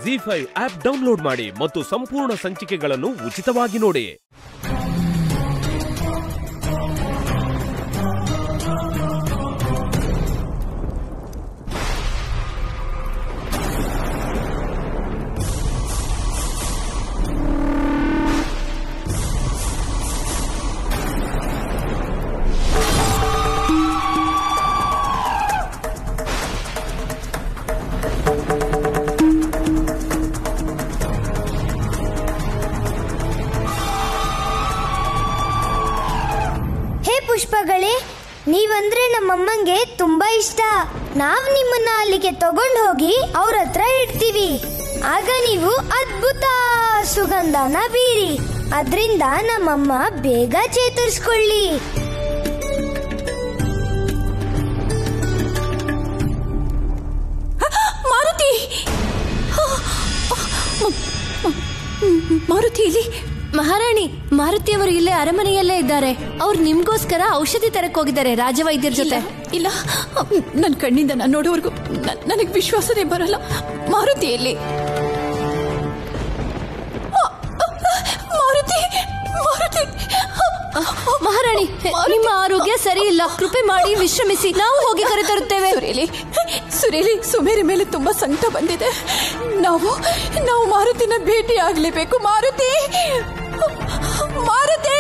G five app download ಮಾಡಿ ಮತ್ತು ಸಂಪೂರ್ಣ ಸಂಚಿಕೆಗಳನ್ನು ಉಚಿತವಾಗಿ ನೋಡಿ ಹೇ ಪುಷ್ಪಗಳೇ ನೀವಂದ್ರೆ ನಮ್ಮಮ್ಮಂಗೆ ತುಂಬಾ ಇಷ್ಟ ನಾವ್ ನಿಮ್ಮನ್ನ ಅಲ್ಲಿಗೆ ತಗೊಂಡ್ ಹೋಗಿ ಅವ್ರ ಹತ್ರ ಇಡ್ತೀವಿ ಆಗ ನೀವು ಅದ್ಭುತ ಸುಗಂಧನ ಬೀರಿ ಅದ್ರಿಂದ ನಮ್ಮಮ್ಮ ಬೇಗ ಚೇತರಿಸ್ಕೊಳ್ಳಿ ಮಾರುತಿ ಮಾರುತಿ ಇಲ್ಲಿ ಮಹಾರಾಣಿ ಮಾರುತಿಯವರು ಇಲ್ಲೇ ಅರಮನೆಯಲ್ಲೇ ಇದ್ದಾರೆ ಅವ್ರು ನಿಮ್ಗೋಸ್ಕರ ಔಷಧಿ ತರಕ್ ಹೋಗಿದ್ದಾರೆ ರಾಜವೈದ್ಯರ ಇಲ್ಲ ಜೊತೆ ಇಲ್ಲ ನನ್ನ ಕಣ್ಣಿಂದ ನಾನು ನೋಡೋವರೆಗೂ ನನಗೆ ವಿಶ್ವಾಸನೇ ಬರಲ್ಲ ಮಾರುತಿ ಎಲ್ಲಿ ಮಾರುತಿ ಮಾರುತಿ ಮಹಾರಾಣಿ ನಿಮ್ಮ ಆರೋಗ್ಯ ಸರಿ ಇಲ್ಲ ಕೃಪೆ ಮಾಡಿ ವಿಶ್ರಮಿಸಿ ನಾವು ಹೋಗಿ ಕರೆತರುತ್ತೇವೆ ಸುರೇಲಿ ಸುರೇಲಿ ಸುಮೇರಿ ಮೇಲೆ ತುಂಬಾ ಸಂಕಟ ಬಂದಿದೆ ನಾವು ನಾವು ಮಾರುತಿನ ಭೇಟಿ ಆಗ್ಲೇಬೇಕು ಮಾರುತಿ ಮಾರುತಿ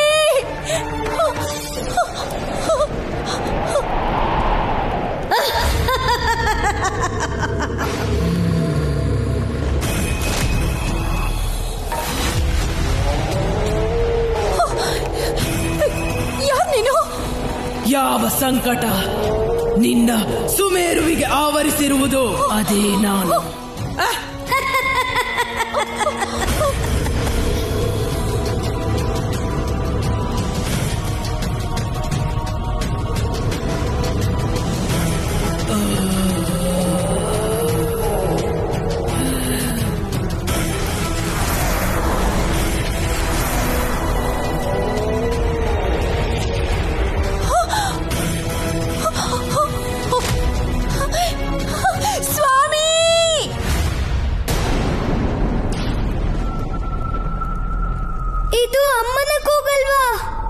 ಯಾರು ನೀನು ಯಾವ ಸಂಕಟ ನಿನ್ನ ಸುಮೇರುವಿಗೆ ಆವರಿಸಿರುವುದು ಅದೇ ನಾನು ಸ್ವಾಮಿ ಇದು ಅಮ್ಮನ ಕೂಗಲ್ವಾ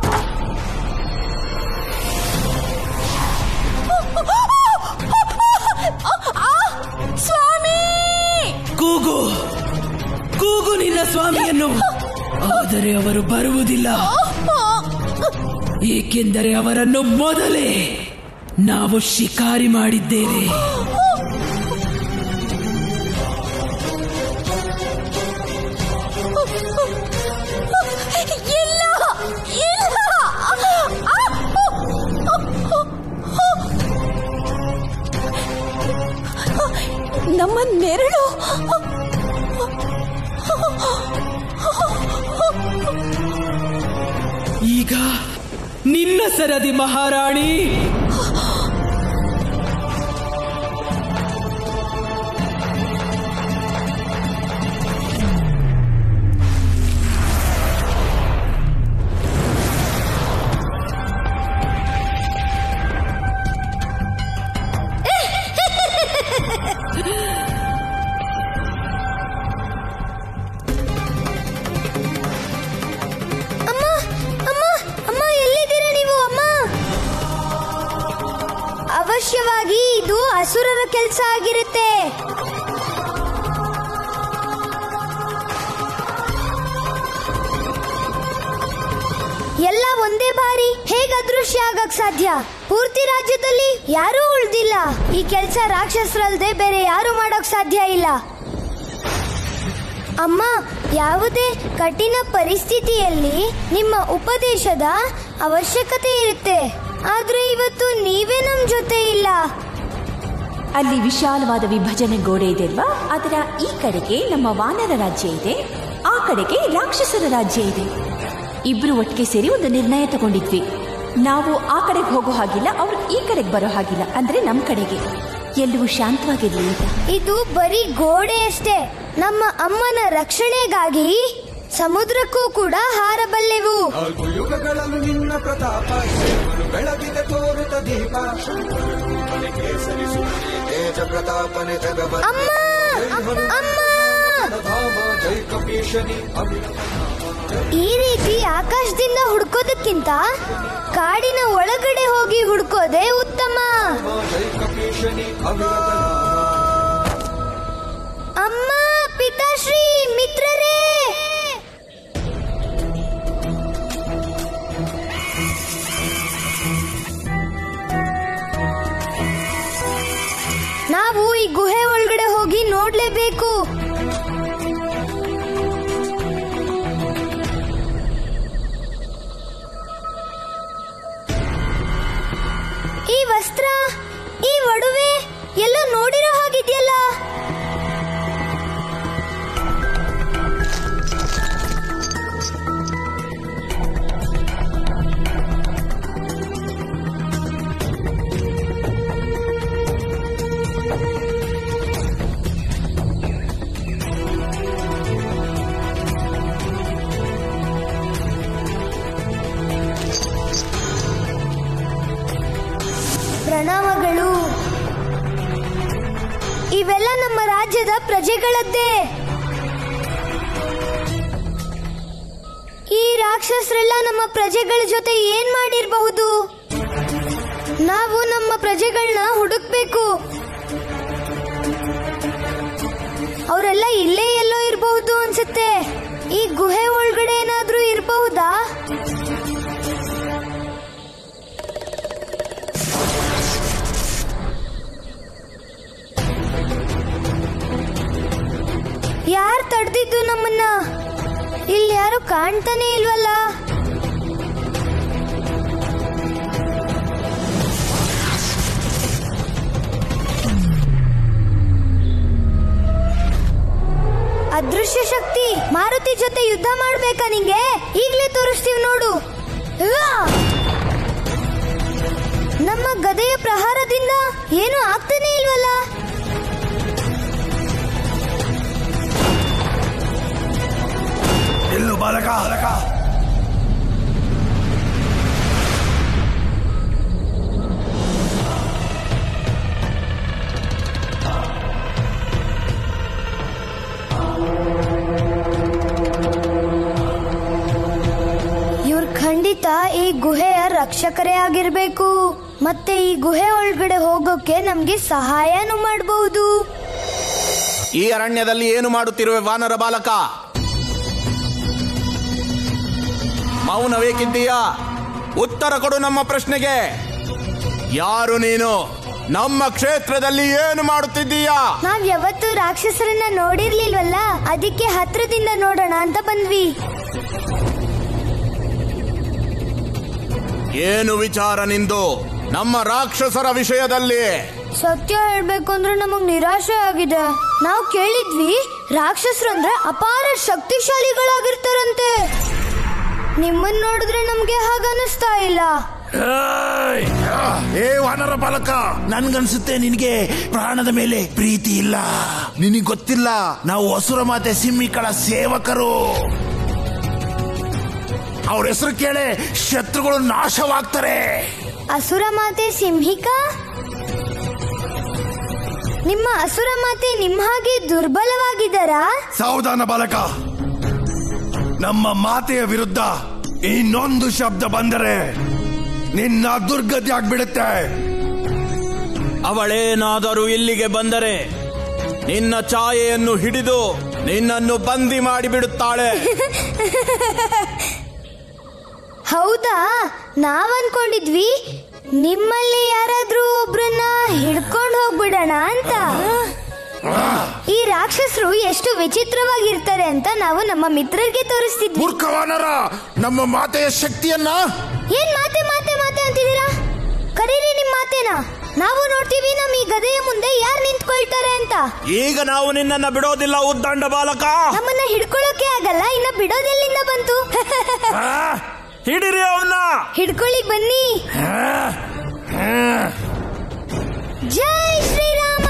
ಸ್ವಾಮಿ ಕೂಗು ಕೂಗು ನಿನ್ನ ಸ್ವಾಮಿಯನ್ನು ಆದರೆ ಅವರು ಬರುವುದಿಲ್ಲ ಏಕೆಂದರೆ ಅವರನ್ನು ಮೊದಲೇ ನಾವು ಶಿಕಾರಿ ಮಾಡಿದ್ದೇವೆ ಇಲ್ಲ ಇಲ್ಲ ನಮ್ಮ ನೆರಳು ಈಗ ನಿನ್ನ ಸರದಿ ಮಹಾರಾಣಿ ಅಮ್ಮ ಅಮ್ಮ ಅಮ್ಮ ಎಲ್ಲಿದ್ದೀರಾ ನೀವು ಅಮ್ಮ ಅವಶ್ಯವಾಗಿ ಇದು ಅಸುರರ ಕೆಲಸ ಆಗಿರುತ್ತೆ ಎಲ್ಲ ಒಂದೇ ಬಾರಿ ಹೇಗ್ ಅದೃಶ್ಯ ಆಗಕ್ ಸಾಧ್ಯ ಪೂರ್ತಿ ರಾಜ್ಯದಲ್ಲಿ ಯಾರೂ ಉಳ್ದಿಲ್ಲ ಈ ಕೆಲಸ ರಾಕ್ಷಸರಲ್ದೆ ಬೇರೆ ಯಾರು ಮಾಡೋಕ್ ಸಾಧ್ಯ ಇಲ್ಲ ಅಮ್ಮ ಯಾವುದೇ ಕಠಿಣ ಪರಿಸ್ಥಿತಿಯಲ್ಲಿ ನಿಮ್ಮ ಉಪದೇಶದ ಅವಶ್ಯಕತೆ ಇರುತ್ತೆ ಆದ್ರೆ ಇವತ್ತು ನೀವೇ ನಮ್ ಜೊತೆ ಇಲ್ಲ ಅಲ್ಲಿ ವಿಶಾಲವಾದ ವಿಭಜನೆ ಗೋಡೆ ಇದೆ ಅಲ್ವಾ ಅದರ ಈ ಕಡೆಗೆ ನಮ್ಮ ವಾನರ ರಾಜ್ಯ ಇದೆ ಆ ಕಡೆಗೆ ರಾಕ್ಷಸರ ರಾಜ್ಯ ಇದೆ ಇಬ್ರು ಒಟ್ಟಿಗೆ ಸೇರಿ ಒಂದು ನಿರ್ಣಯ ತಗೊಂಡಿದ್ವಿ ನಾವು ಆ ಕಡೆಗೆ ಹೋಗೋ ಹಾಗಿಲ್ಲ ಅವ್ರು ಈ ಕಡೆಗೆ ಬರೋ ಹಾಗಿಲ್ಲ ಅಂದ್ರೆ ನಮ್ ಕಡೆಗೆ ಎಲ್ಲವೂ ಶಾಂತವಾಗಿರ್ಲಿ ಅಂತ ಇದು ಬರೀ ಗೋಡೆ ಅಷ್ಟೇ ನಮ್ಮ ಅಮ್ಮನ ರಕ್ಷಣೆಗಾಗಿ ಸಮುದ್ರಕ್ಕೂ ಕೂಡ ಹಾರಬಲ್ಲೆವು ನಾಲ್ಕು ಯುಗಗಳಲ್ಲೂ ನಿನ್ನ ಪ್ರತಾಪ ಶಂಕರು ಬೆಳಗಿದೆ ತೋರುತ್ತ ದೀಪ ಶಂಕರು ರೂಪನೆ ಕೇಸರಿಸುತ್ತದೆ ತೇಜ ಪ್ರತಾಪನೆ ಜಗವ ಅಮ್ಮ ಅಮ್ಮ ಈ ರೀತಿ ಆಕಾಶದಿಂದ ಹುಡ್ಕೋದಕ್ಕಿಂತ ಕಾಡಿನ ಒಳಗಡೆ ಹೋಗಿ ಹುಡ್ಕೋದೇ ಉತ್ತಮ ಅಮ್ಮ ಪಿತಾಶ್ರೀ ಮಿತ್ರರೇ ನಾವು ಈ ಗುಹೆ ಒಳಗಡೆ ಹೋಗಿ ನೋಡ್ಲೇಬೇಕು ಈ ವಸ್ತ್ರ ಈ ಒಡವೆ ಎಲ್ಲ ನೋಡಿರೋ ಹಾಗಿದೆಯಲ್ಲ ಪ್ರಣಾಮಗಳು ಇವೆಲ್ಲ ನಮ್ಮ ರಾಜ್ಯದ ಪ್ರಜೆಗಳದ್ದೇ ಈ ರಾಕ್ಷಸರೆಲ್ಲ ನಮ್ಮ ಪ್ರಜೆಗಳ ಜೊತೆ ಏನ್ ಮಾಡಿರಬಹುದು ನಾವು ನಮ್ಮ ಪ್ರಜೆಗಳನ್ನ ಹುಡುಕ್ಬೇಕು ಅವರೆಲ್ಲ ಇಲ್ಲೇ ಎಲ್ಲೋ ಇರಬಹುದು ಅನ್ಸುತ್ತೆ ಈ ಗುಹೆ ಒಳಗಡೆ ಏನಾದ್ರೂ ಇರಬಹುದಾ ಯಾರು ತಡೆದಿದ್ದು ನಮ್ಮನ್ನ ಇಲ್ಲಿ ಯಾರು ಕಾಣ್ತಾನೆ ಇಲ್ವಲ್ಲ ಅದೃಶ್ಯ ಶಕ್ತಿ ಮಾರುತಿ ಜೊತೆ ಯುದ್ಧ ಮಾಡ್ಬೇಕಾ ನಿಂಗೆ ಈಗ್ಲೇ ತೋರಿಸ್ತೀವಿ ನೋಡು ಉವ್ವಾ! ನಮ್ಮ ಗದೆಯ ಪ್ರಹಾರದಿಂದ ಏನು ಆಗ್ತಾನೆ ಇಲ್ವಲ್ಲ ಎಲ್ಲು ಬಾಲಕ ಬಾಲಕ ಇವ್ರು ಖಂಡಿತ ಈ ಗುಹೆಯ ರಕ್ಷಕರೇ ಆಗಿರ್ಬೇಕು ಮತ್ತೆ ಈ ಗುಹೆ ಒಳಗಡೆ ಹೋಗೋಕೆ ನಮ್ಗೆ ಸಹಾಯನೂ ಮಾಡಬಹುದು ಈ ಅರಣ್ಯದಲ್ಲಿ ಏನು ಮಾಡುತ್ತಿರುವೆ ವಾನರ ಬಾಲಕ ಮೌನವೇಕಿದ್ದೀಯಾ ಉತ್ತರ ಕೊಡು ನಮ್ಮ ಪ್ರಶ್ನೆಗೆ ಯಾರು ನೀನು ನಮ್ಮ ಕ್ಷೇತ್ರದಲ್ಲಿ ಏನು ಮಾಡುತ್ತಿದ್ದೀಯಾ ನಾವ್ ಯಾವತ್ತು ರಾಕ್ಷಸರನ್ನ ನೋಡಿರ್ಲಿಲ್ವಲ್ಲ ಅದಕ್ಕೆ ಹತ್ರದಿಂದ ನೋಡೋಣ ಅಂತ ಬಂದ್ವಿ ಏನು ವಿಚಾರ ನಿಂದು ನಮ್ಮ ರಾಕ್ಷಸರ ವಿಷಯದಲ್ಲಿ ಸತ್ಯ ಹೇಳ್ಬೇಕು ಅಂದ್ರೆ ನಮಗ್ ನಿರಾಶೆ ಆಗಿದೆ ನಾವು ಕೇಳಿದ್ವಿ ರಾಕ್ಷಸರಂದ್ರೆ ಅಪಾರ ಶಕ್ತಿಶಾಲಿಗಳಾಗಿರ್ತಾರಂತೆ ನಿಮ್ಮನ್ ನೋಡಿದ್ರೆ ನಮ್ಗೆ ಹಾಗನ್ನಿಸ್ತಾ ಇಲ್ಲ ಏಯ್! ಏ ವಾನರ ಬಾಲಕ ನನ್ಗನ್ಸುತ್ತೆ ನಿನಗೆ ಪ್ರಾಣದ ಮೇಲೆ ಪ್ರೀತಿ ಇಲ್ಲ ನಿನಗ್ ಗೊತ್ತಿಲ್ಲ ನಾವು ಹಸುರ ಮಾತೆ ಸಿಮ್ಮಿಕಳ ಸೇವಕರು ಅವ್ರ ಹೆಸರು ಕೇಳೆ ಶತ್ರುಗಳು ನಾಶವಾಗ್ತಾರೆ ಅಸುರ ಮಾತೆ ಸಿಂಹಿಕಾ ನಿಮ್ಮ ಅಸುರ ಮಾತೆ ನಿಮ್ ಹಾಗೆ ದುರ್ಬಲವಾಗಿದ್ದಾರಾ ಸಾವಧಾನ ಬಾಲಕ ನಮ್ಮ ಮಾತೆಯ ವಿರುದ್ಧ ಇನ್ನೊಂದು ಶಬ್ದ ಬಂದರೆ ನಿನ್ನ ದುರ್ಗತಿ ಆಗ್ಬಿಡುತ್ತೆ ಅವಳೇನಾದರೂ ಇಲ್ಲಿಗೆ ಬಂದರೆ ನಿನ್ನ ಛಾಯೆಯನ್ನು ಹಿಡಿದು ನಿನ್ನನ್ನು ಬಂದಿ ಮಾಡಿಬಿಡುತ್ತಾಳೆ ಹೌದಾ ನಾವ್ ಅನ್ಕೊಂಡಿದ್ವಿ ನಿಮ್ಮಲ್ಲಿ ಯಾರಾದ್ರೂ ಒಬ್ರನ್ನ ಹಿಡ್ಕೊಂಡು ಹೋಗ್ಬಿಡೋಣ ಅಂತ ಈ ರಾಕ್ಷಸರು ಎಷ್ಟು ವಿಚಿತ್ರವಾಗಿರ್ತಾರೆ ಅಂತ ನಾವು ನಮ್ಮ ಮಿತ್ರರಿಗೆ ತೋರಿಸ್ತಿದ್ವಿ ಮೂರ್ಖವಾನರ ನಮ್ಮ ಮಾತೆಯ ಶಕ್ತಿಯನ್ನ ಏನ್ ಮಾತೆ ಮಾತೆ ಮಾತೆ ಅಂತಿದ್ದೀರಾ ಕರೀರಿ ನಿಮ್ ಮಾತೇನ ನಾವು ನೋಡ್ತೀವಿ ನಮ್ ಈ ಗದೆಯ ಮುಂದೆ ಯಾರು ನಿಂತ್ಕೊಳ್ತಾರೆ ಅಂತ ಈಗ ನಾವು ನಿನ್ನನ್ನ ಬಿಡೋದಿಲ್ಲ ಉದ್ದಂಡ ಬಾಲಕ ನಮ್ಮನ್ನ ಹಿಡ್ಕೊಳ್ಳೋಕೆ ಆಗಲ್ಲ ಇನ್ನ ಬಿಡೋದೆಲ್ಲಿಂದ ಬಂತು ಆ, ಹಿಡಿರಿ ಅವನ್ನ ಹಿಡ್ಕೊಳ್ಳಿ ಬನ್ನಿ ಜೈ ಶ್ರೀರಾಮ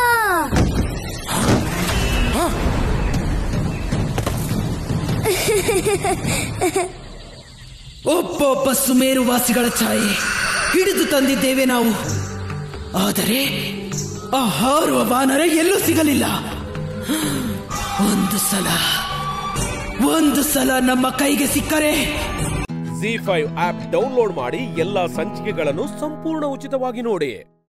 ಒಬ್ಬೊಬ್ಬ ಸುಮೇರು ವಾಸಿಗಳ ಛಾಯೆ ಹಿಡಿದು ತಂದಿದ್ದೇವೆ ನಾವು ಆದರೆ ಆ ಹಾರುವ ವಾನರ ಎಲ್ಲೂ ಸಿಗಲಿಲ್ಲ ಒಂದು ಸಲ ಒಂದು ಸಲ ನಮ್ಮ ಕೈಗೆ ಸಿಕ್ಕರೆ ಜಿ ಫೈವ್ ಆಪ್ ಡೌನ್ಲೋಡ್ ಮಾಡಿ ಎಲ್ಲಾ ಸಂಚಿಕೆಗಳನ್ನು ಸಂಪೂರ್ಣ ಉಚಿತವಾಗಿ ನೋಡಿ